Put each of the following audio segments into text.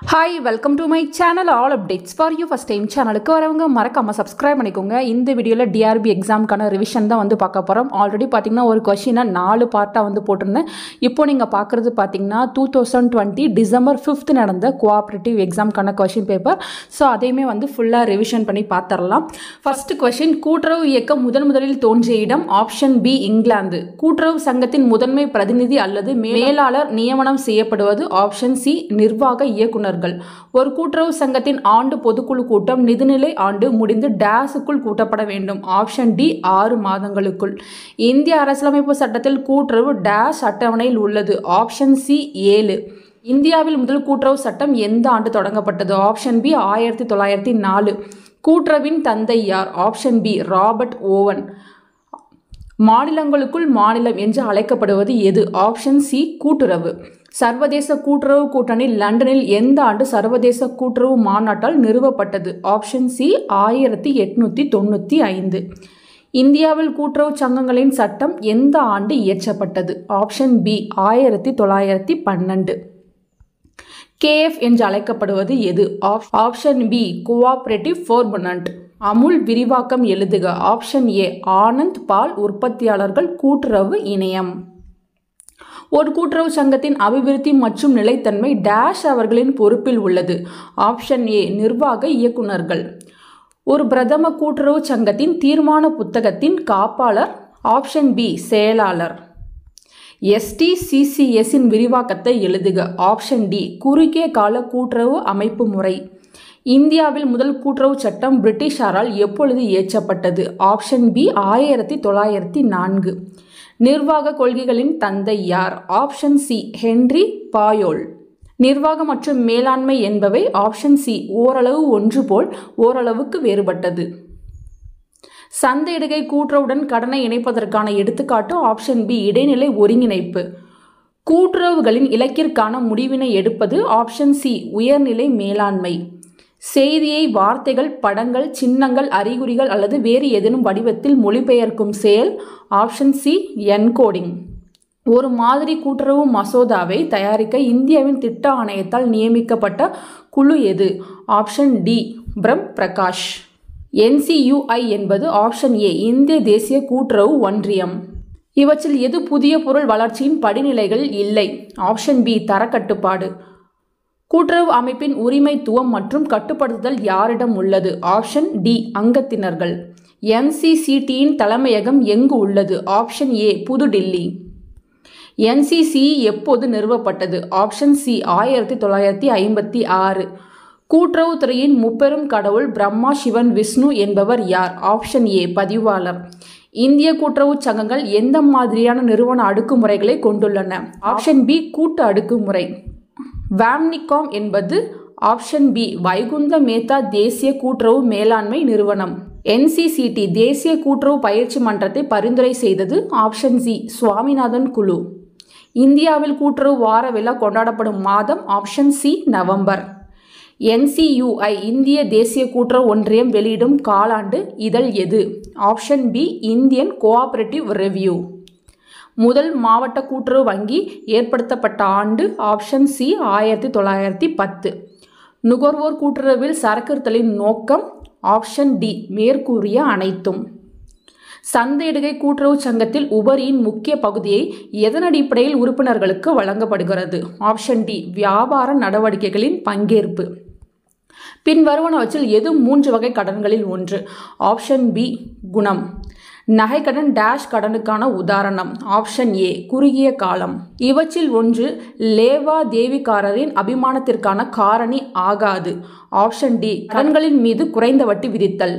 hi welcome to my channel all updates for you first time சேனலுக்கு வரவங்க மறக்காமல் subscribe பண்ணிக்கோங்க இந்த வீடியோவில் டிஆர்பி எக்ஸாமுக்கான ரிவிஷன் தான் வந்து பார்க்க போகிறோம் ஆல்ரெடி பார்த்தீங்கன்னா ஒரு கொஷினை நாலு பார்ட்டாக வந்து போட்டிருந்தேன் இப்போ நீங்கள் பார்க்குறது பார்த்தீங்கன்னா two thousand twenty December fifth நடந்த கோஆப்ரேட்டிவ் எக்ஸாமுக்கான கொஷின் பேப்பர் ஸோ அதையுமே வந்து ஃபுல்லாக ரிவிஷன் பண்ணி பார்த்துடலாம் ஃபர்ஸ்ட் கொஷின் கூட்டுறவு இயக்கம் முதன் முதலில் தோன்றிய இடம் ஆப்ஷன் பி இங்கிலாந்து கூட்டுறவு சங்கத்தின் முதன்மை பிரதிநிதி அல்லது மேலாளர் நியமனம் செய்யப்படுவது ஆப்ஷன் சி நிர்வாக இயக்குநர்கள் ஒரு கூட்டுறவு சங்கத்தின் ஆண்டு பொதுக்குழு கூட்டம் நிதிநிலை ஆண்டு முடிந்து டேஸுக்குள் கூட்டப்பட வேண்டும் ஆப்ஷன் டி ஆறு மாதங்களுக்குள் இந்திய அரசியலமைப்பு சட்டத்தில் கூட்டுறவு டேஷ் அட்டவணையில் உள்ளது ஆப்ஷன் சி ஏழு இந்தியாவில் முதல் கூட்டுறவு சட்டம் எந்த ஆண்டு தொடங்கப்பட்டது ஆப்ஷன் பி ஆயிரத்தி தொள்ளாயிரத்தி நாலு கூட்டுறவின் தந்தை யார் ஆப்ஷன் பி ராபர்ட் ஓவன் மாநிலங்களுக்குள் மாநிலம் என்று அழைக்கப்படுவது எது ஆப்ஷன் சி கூட்டுறவு சர்வதேச கூட்டுறவு கூட்டணி லண்டனில் எந்த ஆண்டு சர்வதேச கூட்டுறவு மாநாட்டால் நிறுவப்பட்டது ஆப்ஷன் சி ஆயிரத்தி எட்நூற்றி தொண்ணூற்றி ஐந்து இந்தியாவில் கூட்டுறவு சங்கங்களின் சட்டம் எந்த ஆண்டு இயற்றப்பட்டது ஆப்ஷன் பி ஆயிரத்தி தொள்ளாயிரத்தி பன்னெண்டு கேஎஃப் என்று அழைக்கப்படுவது எது ஆப்ஷன் பி கோஆபரேட்டிவ் ஃபோர்பனண்ட் அமுல் விரிவாக்கம் எழுதுக ஆப்ஷன் ஏ ஆனந்த் பால் உற்பத்தியாளர்கள் கூட்டுறவு இணையம் ஒரு கூட்டுறவு சங்கத்தின் அபிவிருத்தி மற்றும் நிலைத்தன்மை டேஷ் அவர்களின் பொறுப்பில் உள்ளது ஆப்ஷன் ஏ நிர்வாக இயக்குநர்கள் ஒரு பிரதம கூட்டுறவு சங்கத்தின் தீர்மான புத்தகத்தின் காப்பாளர் ஆப்ஷன் பி செயலாளர் எஸ்டிசிசிஎஸ்ஸின் விரிவாக்கத்தை எழுதுக ஆப்ஷன் டி குறுகிய கால கூட்டுறவு அமைப்பு முறை இந்தியாவில் முதல் கூட்டுறவு சட்டம் பிரிட்டிஷாரால் எப்பொழுது இயற்றப்பட்டது ஆப்ஷன் பி ஆயிரத்தி தொள்ளாயிரத்தி நான்கு நிர்வாக கொள்கைகளின் தந்தை யார் ஆப்ஷன் சி ஹென்றி பாயோல் நிர்வாகம் மற்றும் மேலாண்மை என்பவை ஆப்ஷன் சி ஓரளவு ஒன்று போல் ஓரளவுக்கு வேறுபட்டது சந்தையிடுகை கூட்டுறவுடன் கடனை இணைப்பதற்கான எடுத்துக்காட்டு ஆப்ஷன் பி இடைநிலை ஒருங்கிணைப்பு கூட்டுறவுகளின் இலக்கிற்கான முடிவினை எடுப்பது ஆப்ஷன் சி உயர்நிலை மேலாண்மை செய்தியை வார்த்தைகள் படங்கள் சின்னங்கள் அறிகுறிகள் அல்லது வேறு ஏதேனும் வடிவத்தில் மொழிபெயர்க்கும் செயல் ஆப்ஷன் சி என்கோடிங் ஒரு மாதிரி கூட்டுறவு மசோதாவை தயாரிக்க இந்தியாவின் திட்ட ஆணையத்தால் நியமிக்கப்பட்ட குழு எது option D Brahm Prakash NCUI என்பது ஆப்ஷன் ஏ இந்திய தேசிய கூட்டுறவு ஒன்றியம் இவற்றில் எது புதிய பொருள் வளர்ச்சியின் படிநிலைகள் இல்லை ஆப்ஷன் பி தரக்கட்டுப்பாடு கூட்டுறவு அமைப்பின் உரிமைத்துவம் மற்றும் கட்டுப்படுத்துதல் யாரிடம் உள்ளது ஆப்ஷன் டி அங்கத்தினர்கள் என்சிசிடியின் தலைமையகம் எங்கு உள்ளது ஆப்ஷன் ஏ புதுடில்லி என்சிசி எப்போது நிறுவப்பட்டது ஆப்ஷன் சி ஆயிரத்தி தொள்ளாயிரத்தி ஐம்பத்தி ஆறு கூட்டுறவுத்துறையின் முப்பெரும் கடவுள் பிரம்மா சிவன் விஷ்ணு என்பவர் யார் ஆப்ஷன் ஏ பதிவாளர் இந்திய கூட்டுறவு சங்கங்கள் எந்த மாதிரியான நிறுவன அடுக்குமுறைகளை கொண்டுள்ளன ஆப்ஷன் பி கூட்டு அடுக்குமுறை வேம்னிகாம் என்பது ஆப்ஷன் பி வைகுந்த மேத்தா தேசிய கூட்டுறவு மேலாண்மை நிறுவனம் என்சிசிடி தேசிய கூட்டுறவு பயிற்சி மன்றத்தை பரிந்துரை செய்தது ஆப்ஷன் சி சுவாமிநாதன் குழு இந்தியாவில் கூட்டுறவு வார விழா கொண்டாடப்படும் மாதம் ஆப்ஷன் சி நவம்பர் என்சியுஐ இந்திய தேசிய கூட்டுறவு ஒன்றியம் வெளியிடும் காலாண்டு இதழ் எது option B Indian cooperative review முதல் மாவட்ட கூட்டுறவு வங்கி ஏற்படுத்தப்பட்ட ஆண்டு ஆப்ஷன் சி ஆயிரத்தி தொள்ளாயிரத்தி பத்து நுகர்வோர் கூட்டுறவில் சரக்குறுத்தலின் நோக்கம் ஆப்ஷன் டி மேற்கூறிய அனைத்தும் சந்தையிடுகை கூட்டுறவு சங்கத்தில் உபரியின் முக்கிய பகுதியை எதன் அடிப்படையில் உறுப்பினர்களுக்கு வழங்கப்படுகிறது ஆப்ஷன் டி வியாபார நடவடிக்கைகளின் பங்கேற்பு பின்வருவனவற்றில் எது மூன்று வகை கடன்களில் ஒன்று ஆப்ஷன் பி குணம் நகைக்கடன் டேஷ் கடனுக்கான உதாரணம் ஆப்ஷன் ஏ குறுகிய காலம் இவற்றில் ஒன்று லேவா தேவிக்காரரின் அபிமானத்திற்கான காரணி ஆகாது ஆப்ஷன் டி கடன்களின் மீது குறைந்த வட்டி விதித்தல்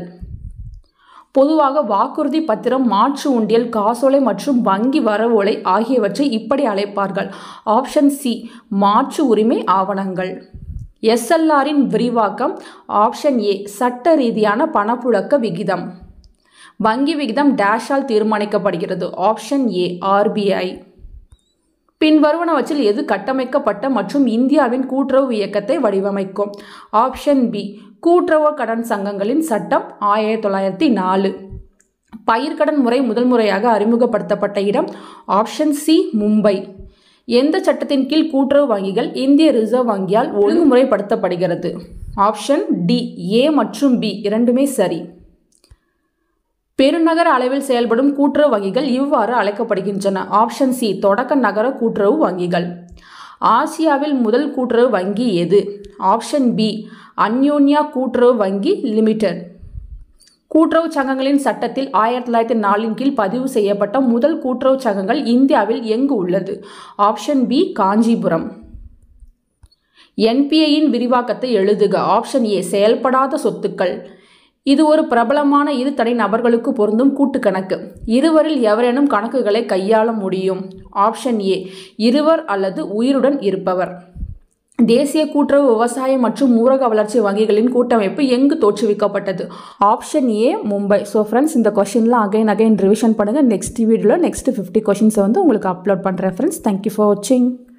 பொதுவாக வாக்குறுதி பத்திரம் மாற்று உண்டியல் காசோலை மற்றும் வங்கி வரவோலை ஆகியவற்றை இப்படி அழைப்பார்கள் ஆப்ஷன் சி மாற்று உரிமை ஆவணங்கள் எஸ்எல்ஆரின் விரிவாக்கம் ஆப்ஷன் ஏ சட்ட ரீதியான பணப்புழக்க விகிதம் வங்கி விகிதம் டேஷால் தீர்மானிக்கப்படுகிறது ஆப்ஷன் ஏ ஆர்பிஐ பின்வருவனவற்றில் எது கட்டமைக்கப்பட்ட மற்றும் இந்தியாவின் கூட்டுறவு இயக்கத்தை வடிவமைக்கும் ஆப்ஷன் பி கூட்டுறவு கடன் சங்கங்களின் சட்டம் ஆயிரத்தி தொள்ளாயிரத்தி நாலு பயிர்க்கடன் முறை முதல் முறையாக அறிமுகப்படுத்தப்பட்ட இடம் ஆப்ஷன் சி மும்பை எந்த சட்டத்தின் கீழ் கூட்டுறவு வங்கிகள் இந்திய ரிசர்வ் வங்கியால் ஒழுங்குமுறைப்படுத்தப்படுகிறது ஆப்ஷன் டி ஏ மற்றும் பி இரண்டுமே சரி பெருநகர அளவில் செயல்படும் கூட்டுறவு வங்கிகள் இவ்வாறு அழைக்கப்படுகின்றன ஆப்ஷன் சி தொடக்க நகர கூட்டுறவு வங்கிகள் ஆசியாவில் முதல் கூட்டுறவு வங்கி எது ஆப்ஷன் பி அந்யோன்யா கூட்டுறவு வங்கி லிமிடெட் கூட்டுறவு சங்கங்களின் சட்டத்தில் ஆயிரத்தி தொள்ளாயிரத்தி நாலின் கீழ் பதிவு செய்யப்பட்ட முதல் கூட்டுறவு சங்கங்கள் இந்தியாவில் எங்கு உள்ளது ஆப்ஷன் பி காஞ்சிபுரம் என்பிஐயின் விரிவாக்கத்தை எழுதுக ஆப்ஷன் ஏ செயல்படாத சொத்துக்கள் இது ஒரு பிரபலமான இரு தனி நபர்களுக்கு பொருந்தும் கூட்டு கணக்கு இருவரில் எவரேனும் கணக்குகளை கையாள முடியும் ஆப்ஷன் ஏ இருவர் அல்லது உயிருடன் இருப்பவர் தேசிய கூட்டுறவு விவசாய மற்றும் ஊரக வளர்ச்சி வங்கிகளின் கூட்டமைப்பு எங்கு தோற்றுவிக்கப்பட்டது option A Mumbai so friends இந்த கொஷின்லாம் அகைன் அகைன் ரிவிஷன் பண்ணுங்கள் நெக்ஸ்ட் வீடியோவில் நெக்ஸ்ட் ஃபிஃப்டி கொஷின்ஸை வந்து உங்களுக்கு அப்லோட் பண்ணுறேன் ஃப்ரெண்ட்ஸ் தேங்க்யூ ஃபார் வாட்சிங்